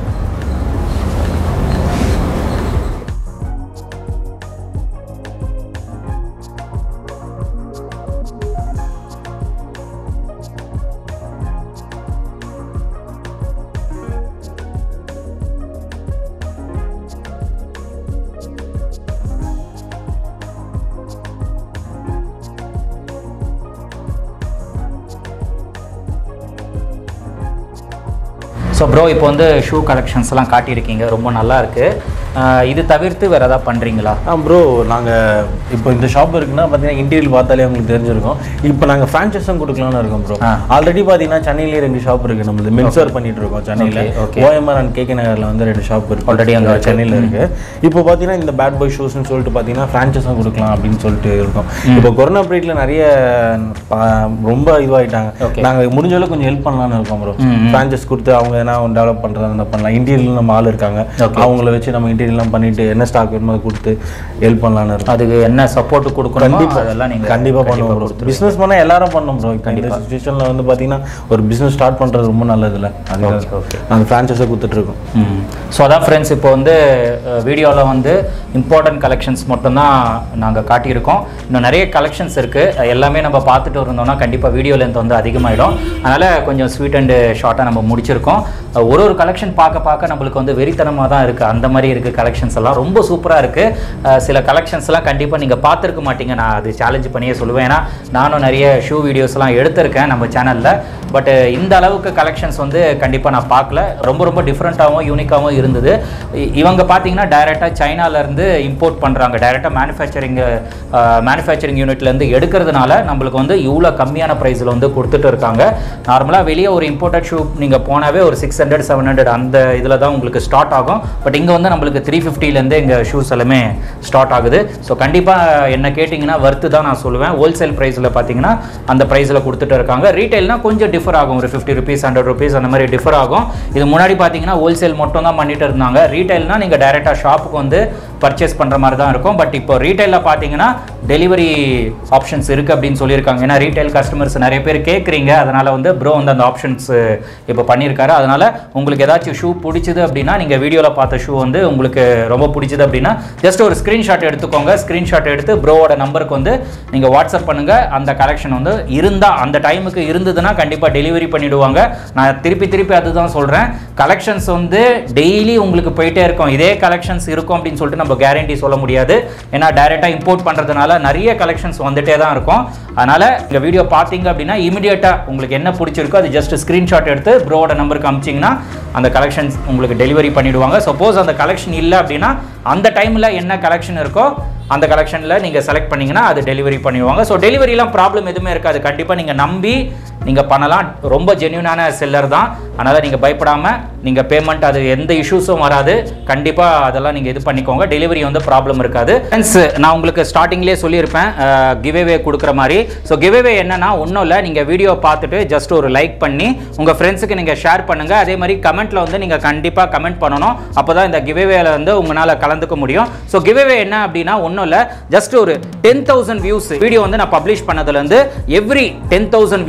ஸோ ப்ரோ இப்போ வந்து ஷூ கலெக்ஷன்ஸ்லாம் காட்டியிருக்கீங்க ரொம்ப நல்லா இருக்கு ஆஹ் இது தவிர்த்து வேறு எதாவது பண்ணுறீங்களா ஆ ப்ரோ நாங்கள் இப்போ இந்த ஷாப் இருக்குன்னா பார்த்தீங்கன்னா இன்டீரியல் பார்த்தாலே உங்களுக்கு தெரிஞ்சிருக்கும் இப்போ நாங்கள் ஃப்ரான்ச்சைஸும் கொடுக்கலாம்னு இருக்கோம் ப்ரோ ஆ. ஆல்ரெடி பார்த்தீங்கன்னா சென்னையிலேயே ரெண்டு ஷாப் இருக்குது நம்மளது மென்சர் பண்ணிட்டு இருக்கோம் சென்னையில் Okay, okay. OMR and KK நகரில் வந்து ரெண்டு ஷாப் இருக்கு Already அங்க இருக்கு. சென்னையில் இருக்கு இப்போ பார்த்தீங்கன்னா இந்த பேட் பாய் ஷூஸ்னு சொல்லிட்டு பார்த்தீங்கன்னா ஃப்ரான்ச்சைஸும் கொடுக்கலாம் அப்படின்னு சொல்லிட்டு இருக்கோம் இப்போ கொரோனா பீரியட்ல நிறைய பா- ரொம்ப இதுவாயிட்டாங்க Okay. நாங்கள் முடிஞ்ச அளவுக்கு கொஞ்சம் ஹெல்ப் பண்ணலாம்னு இருக்கோம் ப்ரோ ம், ம். ஃப்ரான்ச்சைஸ் கொடுத்து அவங்க எதனா டெவலப் பண்ணுறதா இருந்தால் பண்ணலாம் இன்டீரியல் நம்ம ஆள் இருக்காங்க Okay. அவங்கள வச்சு நம்ம இன்டீரியல்லாம் பண்ணிட்டு என்ன ஸ்டாக் வேணுமோ அதை கொடுத்து ஹெல்ப் பண்ணலாம்னு இருக்கோம் அதுக்கு என்ன சப்போர்ட் கொடுக்கணுமோ அதெல்லாம் நீங்கள் கண்டிப்பா பண்ணுவோம் ப்ரோ பிசினஸ் பண்ணா எல்லாரும் பண்ணோம் ப்ரோ இப்போ இந்த சுச்சுவேஷன்ல வந்து பாத்தீங்கன்னா ஒரு பிசினஸ் ஸ்டார்ட் பண்றது ரொம்ப நல்லது இல்ல அதுக்காக okay. நாங்கள் ஃப்ரான்ச்சைஸை கொடுத்துட்டு இருக்கோம் ஸோ அதான் ஃப்ரெண்ட்ஸ் இப்போ வந்து வீடியோவில் வந்து இம்பார்ட்டன்ட் கலெக்ஷன்ஸ் மட்டும்தான் நாங்கள் காட்டியிருக்கோம் இன்னும் நிறைய கலெக்ஷன்ஸ் இருக்குது எல்லாமே நம்ம பார்த்துட்டு இருந்தோம்னா கண்டிப்பாக வீடியோ லென்த் வந்து அதிகமாகிடும் அதனால் கொஞ்சம் ஸ்வீட் அண்டு ஷார்ட்டாக நம்ம முடிச்சிருக்கோம் அஹ் ஒரு ஒரு கலெக்ஷன் பார்க்க பார்க்க நம்மளுக்கு வந்து வெறித்தனமாக தான் இருக்குது அந்த மாதிரி இருக்குது கலெக்ஷன்ஸ் எல்லாம் ரொம்ப சூப்பராக இருக்குது சில கலெக்ஷன்ஸ்லாம் கண்டிப்பாக நீங்கள் பார்த்துருக்க மாட்டீங்க நான் அது சேலஞ்ச் பண்ணியே சொல்லுவேன் ஏன்னா நானும் நிறைய ஷூ வீடியோஸ்லாம் எடுத்திருக்கேன் நம்ம சேனலில் பட் இந்த அளவுக்கு கலெக்ஷன்ஸ் வந்து கண்டிப்பாக நான் பார்க்கல ரொம்ப ரொம்ப டிஃப்ரெண்ட்டாகவும் யூனிக்காகவும் இருந்தது இ- இவங்க பார்த்தீங்கன்னா டைரெக்டாக சைனாலேருந்து இம்போர்ட் பண்ணுறாங்க டைரெக்டாக மேனுஃபேக்சரிங் மேனுஃபேக்சரிங் யூனிட்லேருந்து எடுக்கிறதுனால நம்மளுக்கு வந்து இவ்வளோ கம்மியான ப்ரைஸில் வந்து கொடுத்துட்டு இருக்காங்க நார்மலாக வெளியே ஒரு இம்போர்ட்டட் ஷூ நீங்கள் போனாவே ஒரு சிக்ஸ் ஹண்ட்ரட் செவன் ஹண்ட்ரட் அந்த இதில் தான் உங்களுக்கு ஸ்டார்ட் ஆகும் பட் இங்கே வந்து நம்மளுக்கு த்ரீ ஃபிஃப்டிலேருந்து இங்கே ஷூஸ் எல்லாமே ஸ்டார்ட் ஆகுது ஸோ கண்டிப்பாக என்ன கேட்டிங்கன்னா வர்த்து தான் நான் சொல்லுவேன் ஹோல்சேல் ப்ரைஸில் பார்த்தீங்கன்னா அந்த ப்ரைஸில் கொடுத்துட்டு இருக்காங்க ரீட்டைல்னா கொஞ்சம் டிஃபர் ஆகும் ஒரு ஃபிஃப்டி ருபீஸ் ஹண்ட்ரட் ருபீஸ் அந்த மாதிரி டிஃபர் ஆகும் இது முன்னாடி பார்த்தீங்கன்னா ஹோல்சேல் மட்டும் தான் பண்ணிட்டு இருந்தாங்க ரீட்டைல்னா நீங்கள் டைரெக்டாக ஷாப்புக்கு வந்து பர்ச்சேஸ் பண்ணுற மாதிரி தான் இருக்கும் பட் இப்போ ரீட்டைலில் பார்த்தீங்கன்னா டெலிவரி ஆப்ஷன்ஸ் இருக்குது அப்படின்னு சொல்லியிருக்காங்க ஏன்னா ரீட்டைல் கஸ்டமர்ஸ் நிறைய பேர் கேட்குறீங்க அதனால் வந்து ப்ரோ வந்து அந்த ஆப்ஷன்ஸ் இப்போ பண்ணியிருக்காரு அதனால் உங்களுக்கு ஏதாச்சும் ஷூ பிடிச்சது அப்படின்னா நீங்கள் வீடியோவில் பார்த்த ஷூ வந்து உங்களுக்கு ரொம்ப பிடிச்சது அப்படின்னா ஜஸ்ட் ஒரு ஸ்க்ரீன்ஷாட் எடுத்துக்கோங்க ஸ்க்ரீன்ஷாட் எடுத்து ப்ரோவோட நம்பருக்கு வந்து நீங்கள் வாட்ஸ்அப் பண்ணுங்கள் அந்த கலெக்ஷன் வந்து இருந்தால் அந்த டைமுக்கு இருந்ததுன்னா கண்டிப்பாக டெலிவரி பண்ணிடுவாங்க நான் திருப்பி திருப்பி அதுதான் சொல்கிறேன் கலெக்ஷன்ஸ் வந்து டெய்லி உங்களுக்கு போயிட்டே இருக்கும் இதே கலெக்ஷன்ஸ் இருக்கும் அப்படின்னு சொல்லிட்டு நம்ம கேரண்டி சொல்ல முடியாது ஏன்னா டைரெக்டாக இம்போர்ட் பண்ணுறதுனால நிறைய கலெக்ஷன்ஸ் வந்துட்டே தான் இருக்கும் அதனால் இந்த வீடியோ பார்த்தீங்க அப்படின்னா இமிடியேட்டாக உங்களுக்கு என்ன பிடிச்சிருக்கோ அது ஜஸ்ட் ஸ்க்ரீன்ஷாட் எடுத்து ப்ரோவோட நம்பருக்கு அமிச்சிங்கன்னா அந்த கலெக்ஷன்ஸ் உங்களுக்கு டெலிவரி பண்ணிடுவாங்க சப்போஸ் அந்த கலெக்ஷன் இல்லை அப்படின்னா அந்த டைமில் என்ன கலெக்ஷன் இருக்கோ அந்த கலெக்ஷனில் நீங்கள் செலக்ட் பண்ணீங்கன்னா அது டெலிவரி பண்ணிடுவாங்க ஸோ டெலிவரிலாம் ப்ராப்ளம் எதுவுமே இருக்காது கண்டிப்பாக நீங்கள் நம்பி நீங்கள் பண்ணலாம் ரொம்ப ஜென்யூனான செல்லர் தான் அதனால் நீங்கள் பயப்படாமல் நீங்கள் பேமெண்ட் அது எந்த இஷ்யூஸும் வராது கண்டிப்பாக அதெல்லாம் நீங்கள் இது பண்ணிக்கோங்க டெலிவரி வந்து ப்ராப்ளம் இருக்காது ஃப்ரெண்ட்ஸ் நான் உங்களுக்கு ஸ்டார்டிங்லேயே சொல்லியிருப்பேன் கிவ்அவே கொடுக்குற மாதிரி ஸோ கிவ்அவே என்னன்னா ஒன்றும் இல்லை நீங்கள் வீடியோ பார்த்துட்டு ஜஸ்ட் ஒரு லைக் பண்ணி உங்கள் ஃப்ரெண்ட்ஸுக்கு நீங்கள் ஷேர் பண்ணுங்கள் அதே மாதிரி கமெண்ட்டில் வந்து நீங்கள் கண்டிப்பாக கமெண்ட் பண்ணணும் அப்போ தான் இந்த கிவ்அவேல வந்து உங்களால் கலந்துக்க முடியும் ஸோ கிவ்அவே என்ன அப்படின்னா ஒன்றும் இல்லை ஜஸ்ட் ஒரு டென் தௌசண்ட் வியூஸ் வீடியோ வந்து நான் பப்ளிஷ் பண்ணதுலேருந்து எவ்ரி டென் தௌசண்ட் வியூஸ்க்கு வந்து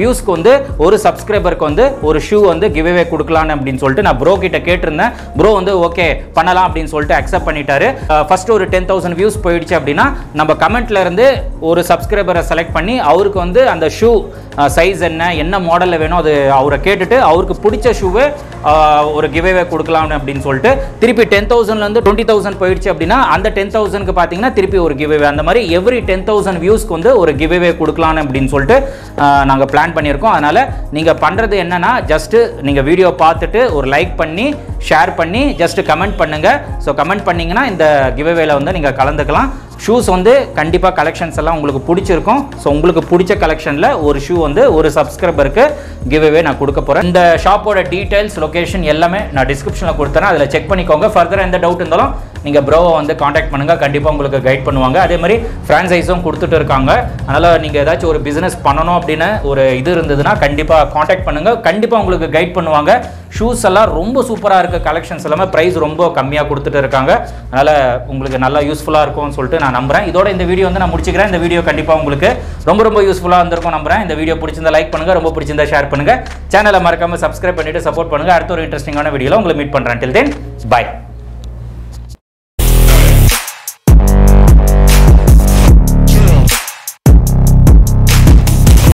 வந்து ஒரு சப்ஸ்கிரைபருக்கு வந்து ஒரு ஷூ வந்து கிவ்அவே கொடுக்கலான்னு அப்படின்னு சொல்லிட்டு நான் ப்ரோ கிட்ட கேட்டிருந்தேன் ப்ரோ வந்து ஓகே பண்ணலாம் அப்படின்னு சொல்லிட்டு அக்செப்ட் பண்ணிட்டாரு ஃபர்ஸ்ட் ஒரு டென் தௌசண்ட் வியூஸ் போயிடுச்சு அப்படின்னா நம்ம கமெண்ட்ல இருந்து ஒரு சப்ஸ்கிரைபரை செலக்ட் பண்ணி அவருக்கு வந்து அந்த ஷூ சைஸ் என்ன என்ன மாடலில் வேணும் அது அவரை கேட்டுட்டு அவருக்கு பிடிச்ச ஷூவை ஒரு கிவ்அவே கொடுக்கலாம் அப்படின்னு சொல்லிட்டு திருப்பி டென் தௌசண்ட்லேருந்து டுவெண்ட்டி தௌசண்ட் போயிடுச்சு அப்படின்னா அந்த டென் தௌசண்ட்க்கு பார்த்தீங்கன்னா திருப்பி ஒரு கிவ்அவே அந்த மாதிரி எவ்ரி டென் தௌசண்ட் வியூஸ்க்கு வந்து ஒரு கிவ்அவே கொடுக்கலாம் அப்படின்னு சொல்லிட்டு நாங்கள் பிளான் பண்ணியிருக்கோம் அதனால் நீங்கள் பண்ணுறது என்னன்னா ஜஸ்ட்டு நீங்கள் வீடியோ பார்த்துட்டு ஒரு லைக் பண்ணி ஷேர் பண்ணி ஜஸ்ட் கமெண்ட் பண்ணுங்க ஸோ கமெண்ட் பண்ணீங்கன்னா இந்த கிவ்அவேல வந்து நீங்கள் கலந்துக்கலாம் ஷூஸ் வந்து கண்டிப்பாக கலெக்ஷன்ஸ் எல்லாம் உங்களுக்கு பிடிச்சிருக்கும் ஸோ உங்களுக்கு பிடிச்ச கலெக்ஷனில் ஒரு ஷூ வந்து ஒரு சப்ஸ்கிரைபருக்கு கிவ்அவே நான் கொடுக்க போகிறேன் இந்த ஷாப்போட டீடைல்ஸ் லொகேஷன் எல்லாமே நான் டிஸ்கிரிப்ஷனில் கொடுத்தேன் அதில் செக் பண்ணிக்கோங்க ஃபர்தர் எந்த டவுட் இருந்தாலும் நீங்கள் ப்ரோவை வந்து காண்டாக்ட் பண்ணுங்கள் கண்டிப்பாக உங்களுக்கு கைட் பண்ணுவாங்க அதே மாதிரி ஃப்ரான்சைஸும் கொடுத்துட்டு இருக்காங்க அதனால் நீங்கள் ஏதாச்சும் ஒரு பிஸ்னஸ் பண்ணணும் அப்படின்னு ஒரு இது இருந்ததுன்னா கண்டிப்பாக காண்டாக்ட் பண்ணுங்கள் கண்டிப்பாக உங்களுக்கு கைட் பண்ணுவாங்க ஷூஸ் எல்லாம் ரொம்ப சூப்பராக இருக்க கலெக்ஷன்ஸ் எல்லாமே ப்ரைஸ் ரொம்ப கம்மியாக கொடுத்துட்டு இருக்காங்க அதனால் உங்களுக்கு நல்லா யூஸ்ஃபுல்லாக இருக்கும்னு சொல்லிட்டு நான் நம்புறேன் இதோட இந்த வீடியோ வந்து நான் முடிச்சுக்கிறேன் இந்த வீடியோ கண்டிப்பாக உங்களுக்கு ரொம்ப ரொம்ப யூஸ்ஃபுல்லாக இருந்திருக்கும் நம்புறேன் இந்த வீடியோ பிடிச்சிருந்தா லைக் பண்ணுங்க ரொம்ப பிடிச்சிருந்தா ஷேர் பண்ணுங்க சேனலை மறக்காம சப்ஸ்கிரைப் பண்ணிட்டு சப்போர்ட் பண்ணுங்க அடுத்த ஒரு இன்ட்ரெஸ்டிங்கான வீடியோவில் உங்களை மீட் பண்ணுறேன் டில் தென் பை